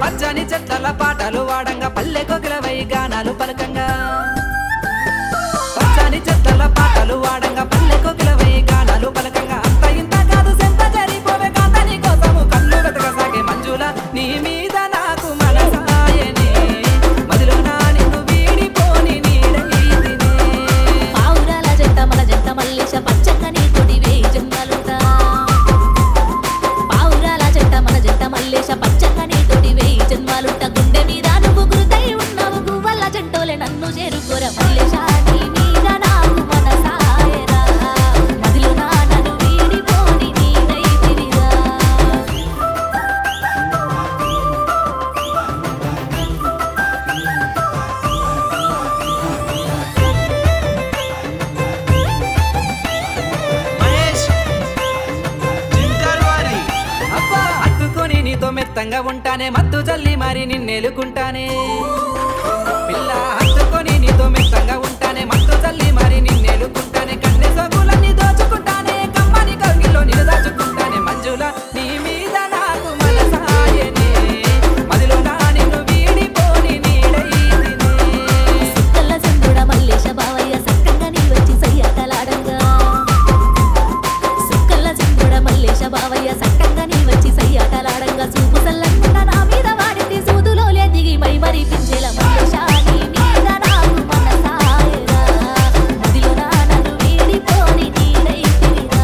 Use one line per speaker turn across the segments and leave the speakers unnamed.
పచ్చని చెట్ల పాటలు వాడంగా పల్లె కొగిలవై గానాలు పలకంగా పచ్చని చెట్ల పాటలు వాడంగా పల్లె కొగిలవై గానాలు పలకంగా అంత ఇంత కాదు సెంత జరిపోవే కాతని కోసము కళ్ళు వెతకసాగే మంజుల నీ మీద నాకు మనసాయనే మదిలో నా నిన్ను వీడిపోని నీడైతినే
పావురాల జంట మన జంట మల్లేశ పచ్చక్కని తొడివే జన్మలుంటా పావురాల జంట మన జంట మల్లేశ పచ్చక్కని తొడివే జన్మలుంట గుండె మీద నువ్వు గురుతై ఉన్నావు గువ్వల జంటోలే నన్ను చేరుకోర మల్లేశ నీ మీద నాకు మనసాయరా మదిలో నా నన్ను వీడిపోని నీడైతివిరా
మహేష్ జింటాల్ వారి
అబ్బా హత్తుకొని నీతో మెత్తంగా ఉంటానే మత్తు జల్లి మరి నిన్నెలుకుంటానే పిల్ల హత్తుకొని నీతో మెత్తంగా ఉంటానే మత్తు జల్లి మరి నిన్నెలుకుంటానే కన్నె సగులన్నీ దోచుకుంటానే కమ్మని కౌగిల్లో నిన్ను దాచుకుంటానే మంజుల నీ మీద నాకు మనసాయనే మదిలో నా నిన్ను వీడిపోని నీడైతినే
కల్ల చంద్రుడ మల్లేశ బావయ్య సక్కంగా నీ వచ్చి సయ్యాటలాడంగా సుక్కల్ల చంద్రుడ మల్లేశ బావయ్య సక్కంగా నీ వచ్చి సయ్యాటలాడంగా చూపు సల్లంగా నా మీద వాడింది సూదులోలే దిగి మై మరి పింజేల మల్లేశ నీ మీద నాకు మనసాయరా మదిలో నా నన్ను వీడిపోని నీడైతివిరా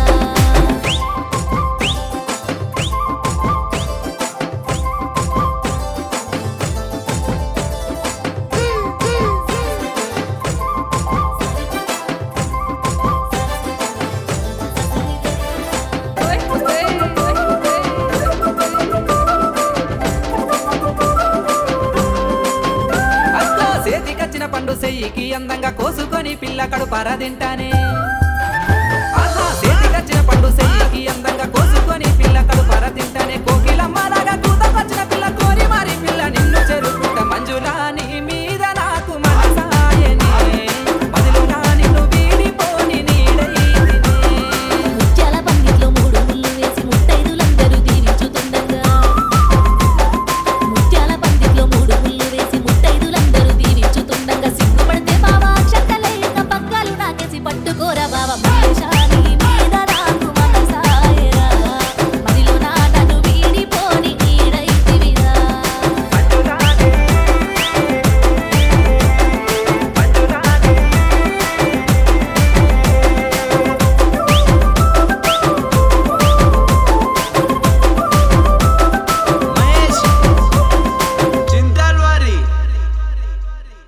అత్తో చేతికచ్చిన పండు చెయ్యికి అందంగా కోసుకొని పిల్ల కడుపారా తింటానే ఆహా చేతికచ్చిన పండు చెయ్యికి అందంగా కోసుకొని పిల్ల కడుపారా తింటానే కోకిలమ్మలాగా కూతకొచ్చిన పిల్ల కోరి మారి పిల్ల నిన్ను చెరుకుంట మంజులా నీ మీద నాకు మనసాయనే మదిలో నా నిన్ను వీడిపోని నీడైతినే
ముత్యాల పందిట్లో మూడు ముళ్ళు వేసి ముత్తైదులందరూ దీవించుతుండగా ముత్యాల పందిట్లో మూడు ముళ్ళు వేసి ముత్తైదులందరూ దీవించుతుండగా సిగ్గుపడితే బావా చక్కలేక పగ్గాలు నాకేసి పట్టుకోరా బావ మల్లేశా నీ